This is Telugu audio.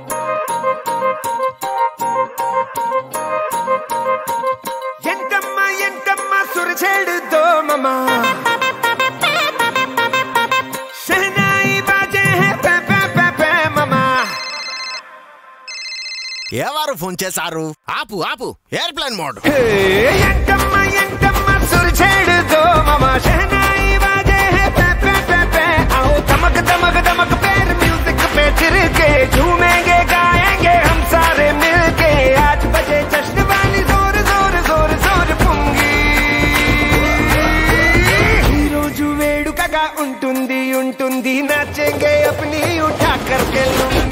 ఎంతమ్మ ఎంతమ్మ సురచేడుతో మమా शहनाई बाजे है पे पे पे पे ममा ఎవరు ఫోన్ చేశారు ఆపు ఆపు ఎయిర్ప్లేన్ మోడ్ हे ఎంతమ్మ ఎంతమ్మ సురచేడుతో మమా शहनाई बाजे है पे पे पे पे आओ दमक दमक दमक पैर म्यूजिक पे चिर के झूमेंगे गाएंगे हम सारे मिलके आज बजे जश्न वाली जोर जोर जोर जोर पुंगी ఈ రోజు వేడుకగా ఉంటుంది ఉంటుంది నచ్చేంగే అప్ని ఉఠా కర్కే లుంగి